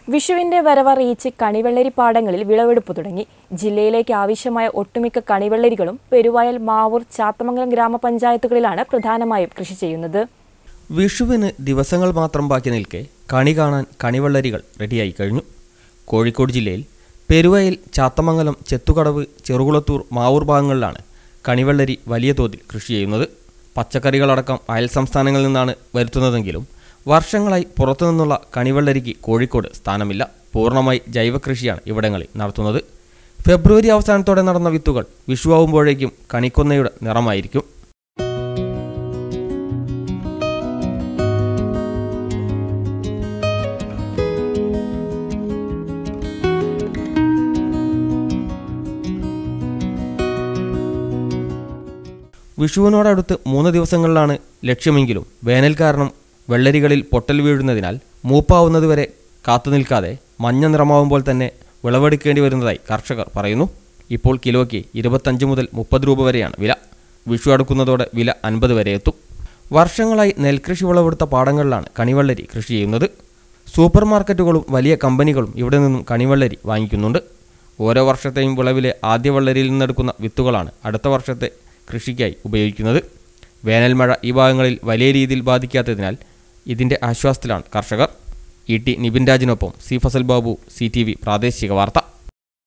വിഷുവിന്റെ വരവറിയിച്ച് കണിവെള്ളരി പാടങ്ങളിൽ വിളവെടുപ്പ് തുടങ്ങി ജില്ലയിലേക്ക് ആവശ്യമായ ഒട്ടുമിക്ക കണിവെള്ളരികളും പെരുവയൽ മാവൂർ ചാത്തമംഗലം ഗ്രാമപഞ്ചായത്തുകളിലാണ് പ്രധാനമായും കൃഷി ചെയ്യുന്നത് വിഷുവിന് ദിവസങ്ങൾ മാത്രം ബാക്കി നിൽക്കെ കണി കാണാൻ കണിവെള്ളരികൾ റെഡിയായി കഴിഞ്ഞു കോഴിക്കോട് ജില്ലയിൽ പെരുവയൽ ചാത്തമംഗലം ചെത്തുകടവ് ചെറുകുളത്തൂർ മാവൂർ ഭാഗങ്ങളിലാണ് കണിവെള്ളരി വലിയ തോതിൽ കൃഷി ചെയ്യുന്നത് പച്ചക്കറികളടക്കം അയൽ സംസ്ഥാനങ്ങളിൽ നിന്നാണ് വരുത്തുന്നതെങ്കിലും വർഷങ്ങളായി പുറത്തുനിന്നുള്ള കണിവെള്ളരിക്ക് കോഴിക്കോട് സ്ഥാനമില്ല പൂർണ്ണമായി ജൈവകൃഷിയാണ് ഇവിടങ്ങളിൽ നടത്തുന്നത് ഫെബ്രുവരി അവസാനത്തോടെ നടന്ന വിത്തുകൾ വിഷുവാകുമ്പോഴേക്കും കണിക്കൊന്നയുടെ നിറമായിരിക്കും വിഷുവിനോടടുത്ത് മൂന്ന് ദിവസങ്ങളിലാണ് ലക്ഷ്യമെങ്കിലും വേനൽ കാരണം വെള്ളരികളിൽ പൊട്ടൽ വീഴുന്നതിനാൽ മൂപ്പാവുന്നതുവരെ കാത്തുനിൽക്കാതെ മഞ്ഞ നിറമാവുമ്പോൾ തന്നെ വിളവെടുക്കേണ്ടി വരുന്നതായി കർഷകർ പറയുന്നു ഇപ്പോൾ കിലോയ്ക്ക് ഇരുപത്തഞ്ച് മുതൽ മുപ്പത് രൂപ വരെയാണ് വില വിഷു അടുക്കുന്നതോടെ വില അൻപത് വരെ എത്തും വർഷങ്ങളായി നെൽകൃഷി വിളവെടുത്ത പാടങ്ങളിലാണ് കണിവെള്ളരി കൃഷി ചെയ്യുന്നത് സൂപ്പർ മാർക്കറ്റുകളും വലിയ കമ്പനികളും ഇവിടെ നിന്നും കണിവെള്ളരി വാങ്ങിക്കുന്നുണ്ട് ഓരോ വർഷത്തെയും വിളവിലെ ആദ്യ വെള്ളരിയിൽ നിന്നെടുക്കുന്ന വിത്തുകളാണ് അടുത്ത വർഷത്തെ കൃഷിക്കായി ഉപയോഗിക്കുന്നത് വേനൽ മഴ ഈ ഭാഗങ്ങളിൽ വലിയ രീതിയിൽ ബാധിക്കാത്തതിനാൽ ഇതിൻ്റെ ആശ്വാസത്തിലാണ് കർഷകർ ഇ ടി നിബിൻ രാജിനൊപ്പം C Fasal Babu C T V പ്രാദേശിക വാർത്ത